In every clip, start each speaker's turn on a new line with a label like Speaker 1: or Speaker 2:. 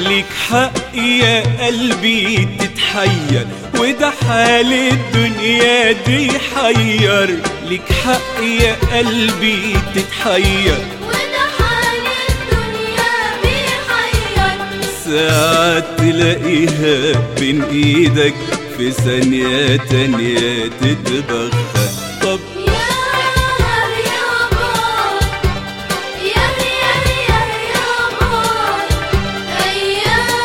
Speaker 1: ليك حق يا قلبي تتحير وده حال الدنيا دي حير ليك حق يا قلبي تتحير
Speaker 2: وده حال الدنيا بيحير
Speaker 1: ساعات تلاقيها بين ايدك في ثانية تانية تتبخر طب
Speaker 2: يا يا باي يا يا يا يا باي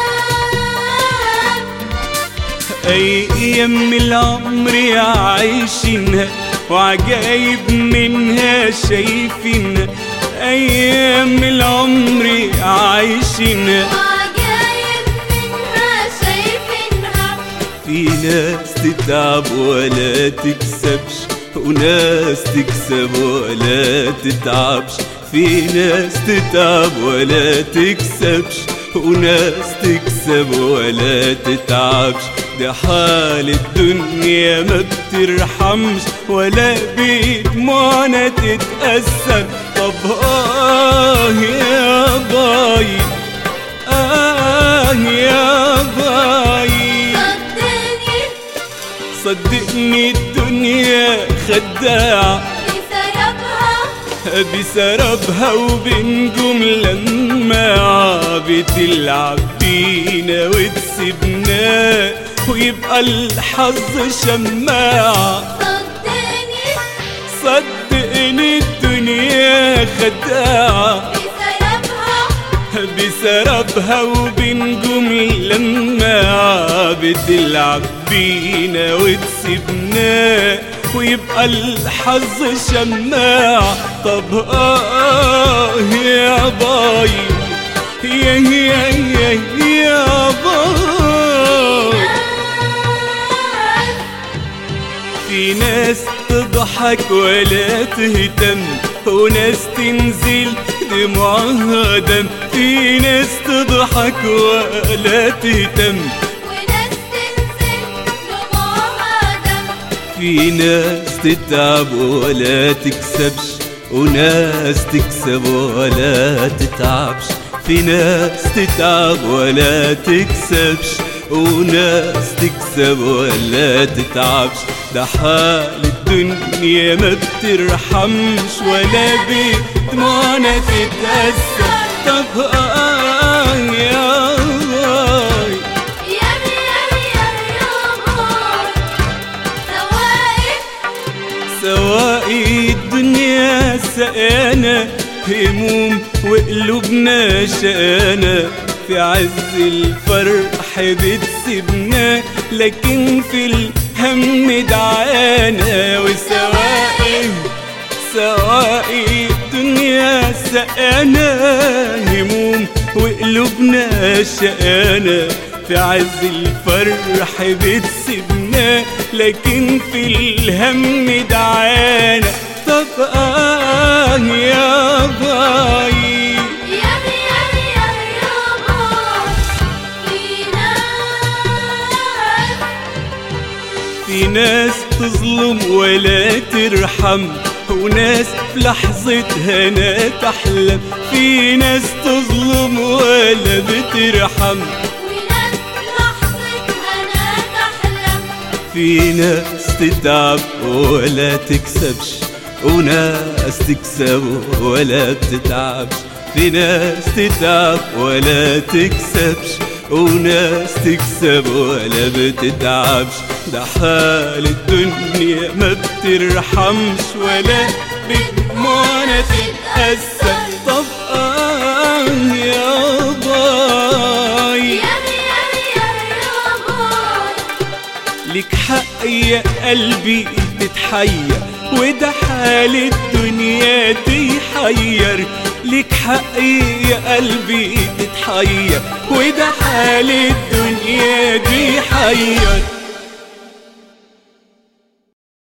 Speaker 2: أيام
Speaker 1: ايام العمر عايشينها وعجايب منها شايفينها ايام العمر عايشينها
Speaker 2: وعجايب منها شايفينها
Speaker 1: في ناس تتعب ولا تكسبش وناس تكسب ولا تتعبش في ناس تتعب ولا تكسبش وناس تكسب ولا تتعبش ده حال الدنيا ما بترحمش ولا بدموعنا تتأثر طب آه يا باي آه يا باي
Speaker 2: صدقني
Speaker 1: صدقني الدنيا خداعة
Speaker 2: بسببها
Speaker 1: بسربها وبنجوم لماعة بتلعب بينا وتسيبنا ويبقى الحظ شماعة
Speaker 2: صدقني
Speaker 1: صدقني الدنيا خداعة
Speaker 2: بسببها
Speaker 1: بسربها وبنجوم لماعة بتلعب بينا وتسيبنا ويبقى الحظ شماع طب آه يا باي يا يا يا يا باي في ناس تضحك ولا تهتم وناس تنزل دموعها دم في ناس تضحك ولا تهتم
Speaker 2: وناس تنزل دموعها دم
Speaker 1: في ناس تتعب ولا تكسبش وناس تكسب ولا تتعبش في ناس تتعب ولا تكسبش وناس تكسب ولا تتعبش ده حال الدنيا ما بترحمش ولا بدموعنا تتأثر طب آه يا باي
Speaker 2: يا يا يا يا باي سواقف
Speaker 1: سواقي الدنيا سقانا هموم وقلوبنا شقانا في عز الفرح بتسيبنا لكن في الهم دعانا وسواقي سواقي الدنيا سقانا هموم وقلوبنا شقانا في عز الفرح بتسيبنا لكن في الهم دعانا طب آه يا باي
Speaker 2: يا يا يا يا باي في ناس
Speaker 1: في ناس تظلم ولا ترحم وناس في لحظة هنا تحلم في ناس تظلم ولا بترحم
Speaker 2: وناس لحظة هنا تحلم
Speaker 1: في ناس تتعب ولا تكسبش وناس تكسب ولا بتتعبش في ناس تتعب ولا تكسبش وناس تكسب ولا بتتعبش ده حال الدنيا ما بترحمش ولا بدموعنا تتأثر طب آه يا باي
Speaker 2: يا يا يا يا باي
Speaker 1: ليك حق يا قلبي تتحير وده حال الدنيا دي حير ليك حق يا قلبي تتحير وده حال الدنيا دي حير